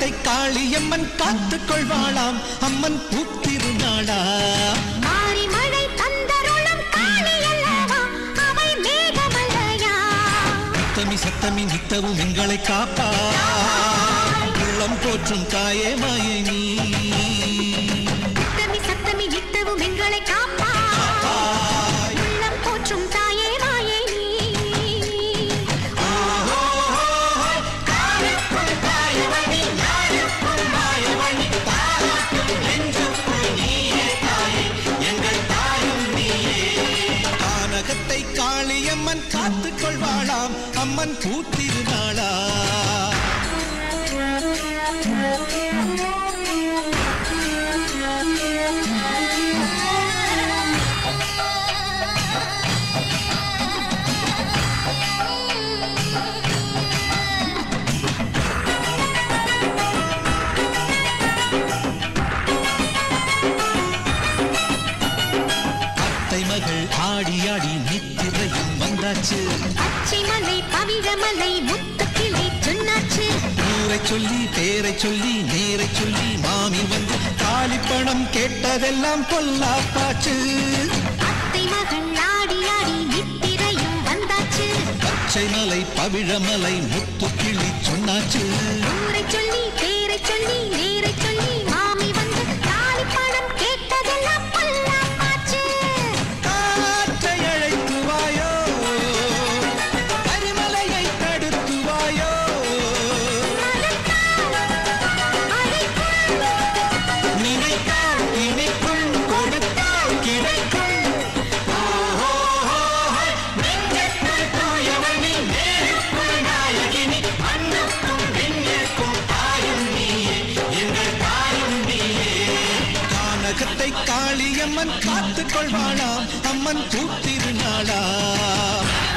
கானகத்தை காளியம்மன் காத்துக் கொள்வாளாம் அம்மன் பூத்திருநாளா மாறி மழை தந்தருளும் காளி அல்லவா அவள் மேகமல்லையா சத்தமி சத்தமி நித்தவும் எங்களை காப்பா உள்ளம் போற்றும் தாயே மாயே நீ சத்தமி சத்தமி நித்தவும் எங்களை காப்பா உள்ளம் போற்றும் தாயே மாயே நீ கானகத்தை காளியம்மன் காத்துக் கொள்வாளாம் அம்மன் பூத்திருநாளா அத்தை மகள் ஆடி ஆடி நித்திரையும் வந்தாச்சு பச்சை மலை பவிழமலை முத்துக்கிளை சொன்னாச்சு ஊரை சொல்லி பேரை சொல்லி நேரை சொல்லி மாமி வந்து தாலிப்பணம் கேட்டதெல்லாம் பொல்லாப்பாச்சு அத்தை மகள் ஆடி ஆடி நித்திரையும் வந்தாச்சு பச்சை மலை பவிழமலை முத்துக்கிளி சொன்னாச்சு ஊரை சொல்லி பேரை சொல்லி நேரை சொல்லி மாமி வந்து தாலி பணம் கேட்டதெல்லாம் பொல்லாப்பாச்சு காற்றை அழைத்து வாயோ கரிமலையை தடுத்து வாயோ நினைத்தால் இணைக்கும் கொடுத்தால் கிடைக்கும் ஓஹோ நெஞ்சத்தில் தூயவனி நேருக்குள் நாயகினி மண்ணுக்கும் விண்ணிற்கும் தாயும் நீயே எங்கள் தாயும் நீயே கானகத்தை காளியம்மன் காத்துக் கொள்வாளாம் அம்மன் பூத்திருநாளா